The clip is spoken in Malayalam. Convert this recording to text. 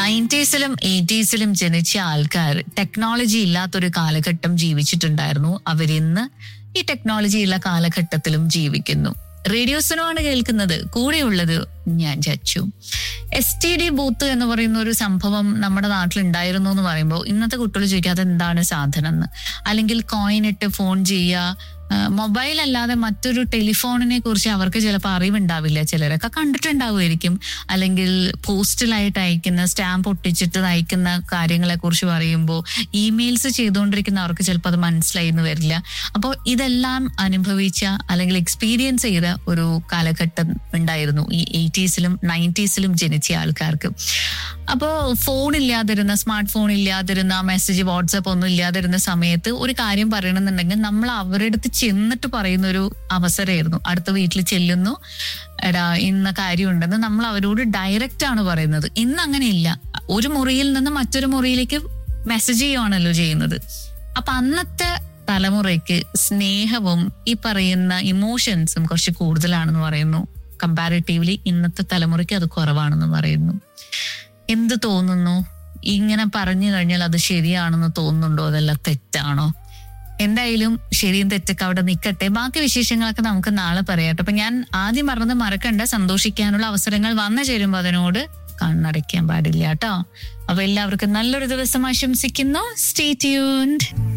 നയൻറ്റീസിലും എയ്റ്റീസിലും ജനിച്ച ആൾക്കാർ ടെക്നോളജി ഇല്ലാത്തൊരു കാലഘട്ടം ജീവിച്ചിട്ടുണ്ടായിരുന്നു അവരിന്ന് ഈ ടെക്നോളജി ഉള്ള കാലഘട്ടത്തിലും ജീവിക്കുന്നു റേഡിയോസിനുമാണ് കേൾക്കുന്നത് കൂടെയുള്ളത് ഞാൻ Chachu S T D booth എന്ന് പറയുന്ന ഒരു സംഭവം നമ്മുടെ നാട്ടിൽ ഉണ്ടായിരുന്നു എന്ന് പറയുമ്പോൾ ഇന്നത്തെ കുട്ടികൾ ചോദിക്കുക അതെന്താണ് സാധനം എന്ന് അല്ലെങ്കിൽ കോയിൻ ഇട്ട് ഫോൺ ചെയ്യുക മൊബൈൽ അല്ലാതെ മറ്റൊരു ടെലിഫോണിനെ കുറിച്ച് അവർക്ക് ചിലപ്പോൾ അറിവുണ്ടാവില്ല ചിലരൊക്കെ കണ്ടിട്ടുണ്ടാവുമായിരിക്കും അല്ലെങ്കിൽ പോസ്റ്റലായിട്ട് അയക്കുന്ന സ്റ്റാമ്പ് ഒട്ടിച്ചിട്ട് അയക്കുന്ന കാര്യങ്ങളെ കുറിച്ച് പറയുമ്പോൾ ഇമെയിൽസ് ചെയ്തുകൊണ്ടിരിക്കുന്നവർക്ക് ചിലപ്പോൾ അത് മനസ്സിലായി എന്ന് വരില്ല അപ്പോൾ ഇതെല്ലാം അനുഭവിച്ച അല്ലെങ്കിൽ എക്സ്പീരിയൻസ് ചെയ്ത ഒരു കാലഘട്ടം ഉണ്ടായിരുന്നു ഈ എയ്റ്റീസിലും നയൻറ്റീസിലും ജനിച്ച ആൾക്കാർക്ക് അപ്പോൾ ഫോൺ ഇല്ലാതിരുന്ന സ്മാർട്ട് ഫോൺ ഇല്ലാതിരുന്ന മെസ്സേജ് വാട്സപ്പ് ഒന്നും ഇല്ലാതിരുന്ന സമയത്ത് ഒരു കാര്യം പറയണമെന്നുണ്ടെങ്കിൽ നമ്മൾ അവരുടെ അടുത്ത് ചെന്നിട്ട് പറയുന്ന ഒരു അവസരമായിരുന്നു അടുത്ത വീട്ടിൽ ചെല്ലുന്നു എടാ ഇന്ന കാര്യമുണ്ടെന്ന് നമ്മൾ അവരോട് ഡയറക്റ്റ് ആണ് പറയുന്നത് ഇന്ന് അങ്ങനെയില്ല ഒരു മുറിയിൽ നിന്ന് മറ്റൊരു മുറിയിലേക്ക് മെസ്സേജ് ചെയ്യുവാണല്ലോ ചെയ്യുന്നത് അപ്പൊ അന്നത്തെ തലമുറയ്ക്ക് സ്നേഹവും ഈ പറയുന്ന ഇമോഷൻസും കുറച്ച് കൂടുതലാണെന്ന് പറയുന്നു കമ്പാരിറ്റീവ്ലി ഇന്നത്തെ തലമുറയ്ക്ക് അത് കുറവാണെന്ന് പറയുന്നു എന്ത് തോന്നുന്നു ഇങ്ങനെ പറഞ്ഞു കഴിഞ്ഞാൽ അത് ശരിയാണെന്ന് തോന്നുന്നുണ്ടോ അതല്ല തെറ്റാണോ എന്തായാലും ശരിയും തെറ്റൊക്കെ അവിടെ നിൽക്കട്ടെ ബാക്കി വിശേഷങ്ങളൊക്കെ നമുക്ക് നാളെ പറയാട്ടോ അപ്പൊ ഞാൻ ആദ്യം പറഞ്ഞത് മറക്കണ്ട സന്തോഷിക്കാനുള്ള അവസരങ്ങൾ വന്നു ചേരുമ്പോൾ അതിനോട് കണ്ണടയ്ക്കാൻ പാടില്ല കേട്ടോ അപ്പൊ എല്ലാവർക്കും നല്ലൊരു ദിവസം ആശംസിക്കുന്നു സ്റ്റേ ട്യൂൺഡ്